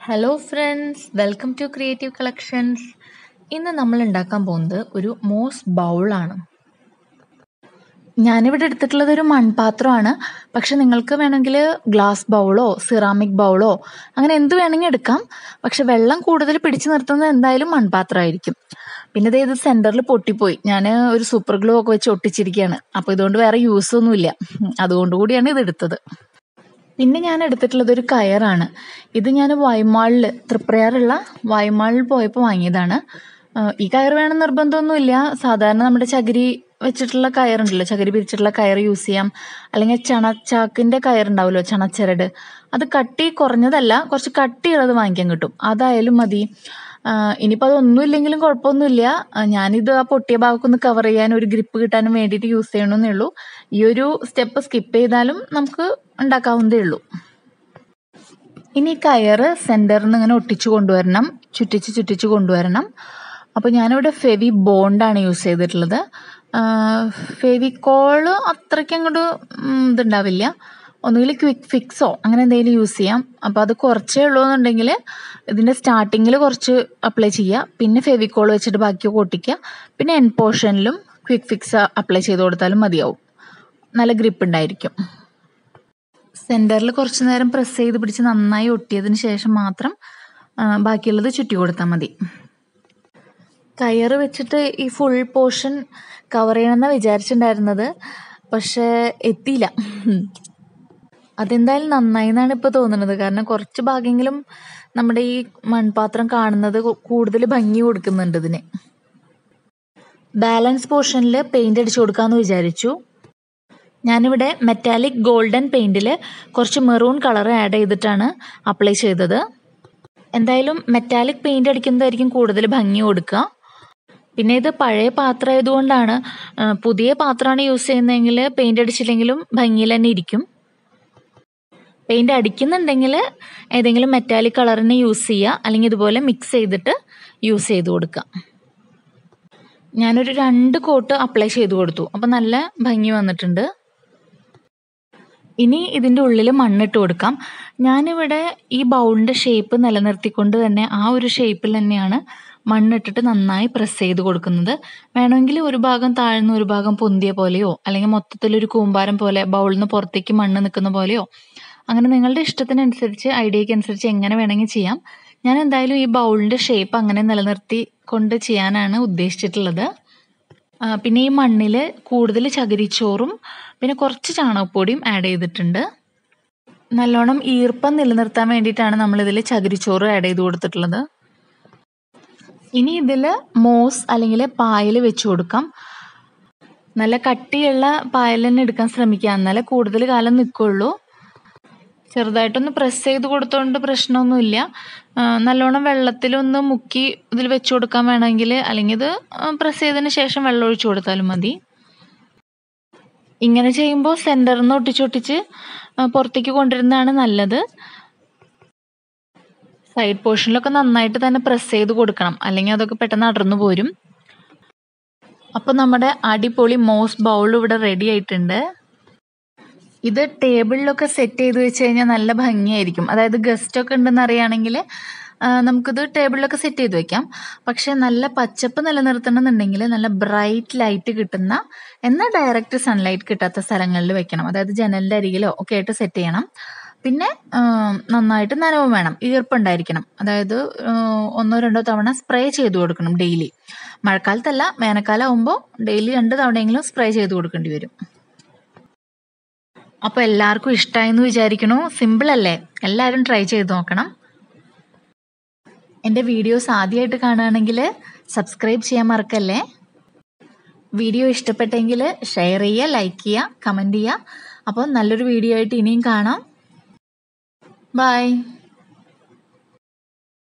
hello friends welcome to creative collections ഇന്ന് നമ്മൾ ഉണ്ടാക്കാൻ പോകുന്നത് ഒരു മോസ് ബൗളാണ് ഞാനിവിടെ എടുത്തിട്ടുള്ളത് ഒരു മൺപാത്രമാണ് പക്ഷെ നിങ്ങൾക്ക് വേണമെങ്കിൽ ഗ്ലാസ് ബൗളോ സിറാമിക് ബൗളോ അങ്ങനെ എന്ത് വേണമെങ്കിൽ എടുക്കാം പക്ഷെ വെള്ളം കൂടുതൽ പിടിച്ചു നിർത്തുന്നത് എന്തായാലും മൺപാത്രമായിരിക്കും പിന്നെ ദേ ഇത് സെൻറ്ററിൽ പൊട്ടിപ്പോയി ഞാൻ ഒരു സൂപ്പർ ഗ്ലൂ ഒക്കെ വെച്ച് ഒട്ടിച്ചിരിക്കുകയാണ് അപ്പോൾ ഇതുകൊണ്ട് വേറെ യൂസ് ഒന്നുമില്ല അതുകൊണ്ട് കൂടിയാണ് ഇത് എടുത്തത് പിന്നെ ഞാൻ എടുത്തിട്ടുള്ളത് ഒരു കയറാണ് ഇത് ഞാൻ വൈമാളിൽ തൃപ്രയാറുള്ള വൈമാളിൽ പോയപ്പോൾ വാങ്ങിയതാണ് ആ, ഈ കയർ വേണം നിർബന്ധമൊന്നുമില്ല സാധാരണ നമ്മുടെ ചകിരി വെച്ചിട്ടുള്ള കയറുണ്ടല്ലോ ചകിരി പിരിച്ചിട്ടുള്ള കയർ യൂസ് ചെയ്യാം അല്ലെങ്കിൽ ചണച്ചാക്കിൻ്റെ കയറുണ്ടാവുമല്ലോ ചണച്ചരട് അത് കട്ടി കുറഞ്ഞതല്ല കുറച്ച് കട്ടിയുള്ളത് വാങ്ങിക്കാൻ കിട്ടും അതായാലും മതി ആ, ഇനിയിപ്പോൾ അതൊന്നും ഇല്ലെങ്കിലും കുഴപ്പമൊന്നുമില്ല ആ, ഞാനിത് ആ പൊട്ടിയ ഭാഗമൊക്കെ ഒന്ന് കവർ ചെയ്യാൻ ഒരു ഗ്രിപ്പ് കിട്ടാനും വേണ്ടിയിട്ട് യൂസ് ചെയ്യണമെന്നേ ഉള്ളൂ ഈ ഒരു സ്റ്റെപ്പ് സ്കിപ്പ് ചെയ്താലും നമുക്ക് ഉണ്ടാക്കാവുന്നതേ ഉള്ളൂ ഇനി കയറ് സെൻറ്ററിൽ നിന്ന് ഇങ്ങനെ ഒട്ടിച്ചു കൊണ്ടുവരണം ചുറ്റിച്ച് ചുറ്റിച്ച് കൊണ്ടുവരണം അപ്പോൾ ഞാനിവിടെ ഫെവി ബോണ്ടാണ് യൂസ് ചെയ്തിട്ടുള്ളത് ഫെവിക്കോള് അത്രയ്ക്ക് അങ്ങോട്ട് ഇതുണ്ടാവില്ല ഒന്നുകിൽ ക്വിക്ക് ഫിക്സോ അങ്ങനെ എന്തെങ്കിലും യൂസ് ചെയ്യാം അപ്പോൾ അത് കുറച്ചേ ഉള്ളൂ എന്നുണ്ടെങ്കിൽ ഇതിൻ്റെ സ്റ്റാർട്ടിങ്ങിൽ കുറച്ച് അപ്ലൈ ചെയ്യുക പിന്നെ ഫെവിക്കോൾ വെച്ചിട്ട് ബാക്കിയൊക്കെ ഒട്ടിക്കുക പിന്നെ എൻ പോർഷനിലും ക്വിക്ക് ഫിക്സ് അപ്ലൈ ചെയ്ത് കൊടുത്താലും മതിയാവും നല്ല ഗ്രിപ്പ് ഉണ്ടായിരിക്കും സെൻറ്ററിൽ കുറച്ച് നേരം പ്രസ് ചെയ്ത് പിടിച്ച് നന്നായി ഒട്ടിയതിന് ശേഷം മാത്രം ആ, ബാക്കിയുള്ളത് ചുറ്റി കൊടുത്താൽ മതി കയറ് വെച്ചിട്ട് ഈ ഫുൾ പോർഷൻ കവർ ചെയ്യണമെന്നാണ് വിചാരിച്ചിട്ടുണ്ടായിരുന്നത് പക്ഷേ എത്തിയില്ല അതെന്തായാലും നന്നായി എന്നാണ് ഇപ്പോൾ തോന്നുന്നത് കാരണം കുറച്ച് ഭാഗമെങ്കിലും നമ്മുടെ ഈ മൺപാത്രം കാണുന്നത് കൂടുതൽ ഭംഗി കൊടുക്കുന്നുണ്ട് ഇതിന് ബാലൻസ് പോർഷനിൽ പെയിന്റ് അടിച്ചു കൊടുക്കാമെന്ന് വിചാരിച്ചു ഞാനിവിടെ മെറ്റാലിക് ഗോൾഡൻ പെയിന്റിൽ കുറച്ച് മെറൂൺ കളർ ആഡ് ചെയ്തിട്ടാണ് അപ്ലൈ ചെയ്തത് എന്തായാലും മെറ്റാലിക് പെയിന്റ് അടിക്കുന്നതായിരിക്കും കൂടുതൽ ഭംഗി കൊടുക്കുക പിന്നെ ഇത് പഴയ പാത്രം ആയതുകൊണ്ടാണ് ആ, പുതിയ പാത്രമാണ് യൂസ് ചെയ്യുന്നതെങ്കിൽ പെയിന്റ് അടിച്ചില്ലെങ്കിലും ഭംഗിയിൽ തന്നെ ഇരിക്കും പെയിന്റ് അടിക്കുന്നുണ്ടെങ്കിൽ ഏതെങ്കിലും മെറ്റാലിക് കളറിനെ യൂസ് ചെയ്യുക അല്ലെങ്കിൽ ഇതുപോലെ മിക്സ് ചെയ്തിട്ട് യൂസ് ചെയ്ത് കൊടുക്കുക ഞാനൊരു രണ്ട് കോട്ട് അപ്ലൈ ചെയ്ത് കൊടുത്തു അപ്പം നല്ല ഭംഗി വന്നിട്ടുണ്ട് ഇനി ഇതിൻ്റെ ഉള്ളിൽ മണ്ണിട്ട് കൊടുക്കാം ഞാനിവിടെ ഈ ബൗളിൻ്റെ ഷേപ്പ് നിലനിർത്തിക്കൊണ്ട് തന്നെ ആ ഒരു ഷേപ്പിൽ തന്നെയാണ് മണ്ണിട്ടിട്ട് നന്നായി പ്രസ് ചെയ്ത് കൊടുക്കുന്നത് വേണമെങ്കിൽ ഒരു ഭാഗം താഴ്ന്ന ഒരു ഭാഗം പൊന്തിയ പോലെയോ അല്ലെങ്കിൽ മൊത്തത്തിലൊരു കൂമ്പാരം പോലെ ബൗളിൽ നിന്ന് പുറത്തേക്ക് മണ്ണ് നിൽക്കുന്ന പോലെയോ അങ്ങനെ നിങ്ങളുടെ ഇഷ്ടത്തിനനുസരിച്ച് ഐഡിയയ്ക്ക് അനുസരിച്ച് എങ്ങനെ വേണമെങ്കിൽ ചെയ്യാം ഞാൻ എന്തായാലും ഈ ബൗളിൻ്റെ ഷേപ്പ് അങ്ങനെ നിലനിർത്തി കൊണ്ട് ചെയ്യാനാണ് ഉദ്ദേശിച്ചിട്ടുള്ളത് ആ, പിന്നെ ഈ മണ്ണിൽ കൂടുതൽ ചകിരിച്ചോറും പിന്നെ കുറച്ച് ചാണകപ്പൊടിയും ആഡ് ചെയ്തിട്ടുണ്ട് നല്ലോണം ഈർപ്പം നിലനിർത്താൻ വേണ്ടിയിട്ടാണ് നമ്മളിതിൽ ചകിരിച്ചോറ് ആഡ് ചെയ്ത് കൊടുത്തിട്ടുള്ളത് ഇനി ഇതിൽ മോസ് അല്ലെങ്കിൽ പായൽ വെച്ച് കൊടുക്കാം നല്ല കട്ടിയുള്ള പായൽ തന്നെ എടുക്കാൻ ശ്രമിക്കുക എന്നാലേ കൂടുതൽ കാലം നിൽക്കുള്ളൂ ചെറുതായിട്ടൊന്ന് പ്രസ് ചെയ്ത് കൊടുത്തോണ്ട് പ്രശ്നമൊന്നുമില്ല ആ, നല്ലോണം വെള്ളത്തിലൊന്ന് മുക്കി ഇതിൽ വെച്ച് കൊടുക്കാൻ വേണമെങ്കിൽ അല്ലെങ്കിൽ ഇത് പ്രസ് ചെയ്തതിന് ശേഷം വെള്ളം ഒഴിച്ചു കൊടുത്താലും മതി ഇങ്ങനെ ചെയ്യുമ്പോൾ സെൻറ്ററിൽ നിന്ന് ഒട്ടിച്ചൊട്ടിച്ച് ആ, പുറത്തേക്ക് കൊണ്ടുവരുന്നതാണ് നല്ലത് സൈഡ് പോർഷനിലൊക്കെ നന്നായിട്ട് തന്നെ പ്രസ് ചെയ്ത് കൊടുക്കണം അല്ലെങ്കിൽ അതൊക്കെ പെട്ടെന്ന് അടർന്നു പോരും അപ്പോൾ നമ്മുടെ അടിപൊളി മോസ് ബൗൾ ഇവിടെ റെഡി ആയിട്ടുണ്ട് ഇത് ടേബിളിലൊക്കെ സെറ്റ് ചെയ്ത് വെച്ച് കഴിഞ്ഞാൽ നല്ല ഭംഗിയായിരിക്കും അതായത് ഗസ്റ്റ് ഒക്കെ ഉണ്ടെന്ന് അറിയുകയാണെങ്കിൽ നമുക്കിത് ടേബിളിലൊക്കെ സെറ്റ് ചെയ്ത് വെക്കാം പക്ഷെ നല്ല പച്ചപ്പ് നിലനിർത്തണമെന്നുണ്ടെങ്കിൽ നല്ല ബ്രൈറ്റ് ലൈറ്റ് കിട്ടുന്ന എന്നാൽ ഡയറക്റ്റ് സൺലൈറ്റ് കിട്ടാത്ത സ്ഥലങ്ങളിൽ വെക്കണം അതായത് ജനലിൻ്റെ അരികിലോ ഒക്കെ ആയിട്ട് സെറ്റ് ചെയ്യണം പിന്നെ ആ, നന്നായിട്ട് നനവും വേണം ഈർപ്പുണ്ടായിരിക്കണം അതായത് ആ, ഒന്നോ രണ്ടോ തവണ സ്പ്രേ ചെയ്ത് കൊടുക്കണം ഡെയിലി മഴക്കാലത്തല്ല വേനൽക്കാലം ആകുമ്പോൾ ഡെയിലി രണ്ട് തവണയെങ്കിലും സ്പ്രേ ചെയ്ത് കൊടുക്കേണ്ടി വരും അപ്പോൾ എല്ലാവർക്കും ഇഷ്ടമായി എന്ന് വിചാരിക്കണു സിമ്പിൾ അല്ലേ എല്ലാവരും ട്രൈ ചെയ്ത് നോക്കണം എൻ്റെ വീഡിയോസ് ആദ്യമായിട്ട് കാണുകയാണെങ്കിൽ സബ്സ്ക്രൈബ് ചെയ്യാൻ മറക്കല്ലേ വീഡിയോ ഇഷ്ടപ്പെട്ടെങ്കിൽ ഷെയർ ചെയ്യുക ലൈക്ക് ചെയ്യുക കമൻറ്റ് ചെയ്യുക അപ്പോൾ നല്ലൊരു വീഡിയോ ആയിട്ട് ഇനിയും കാണാം ബൈ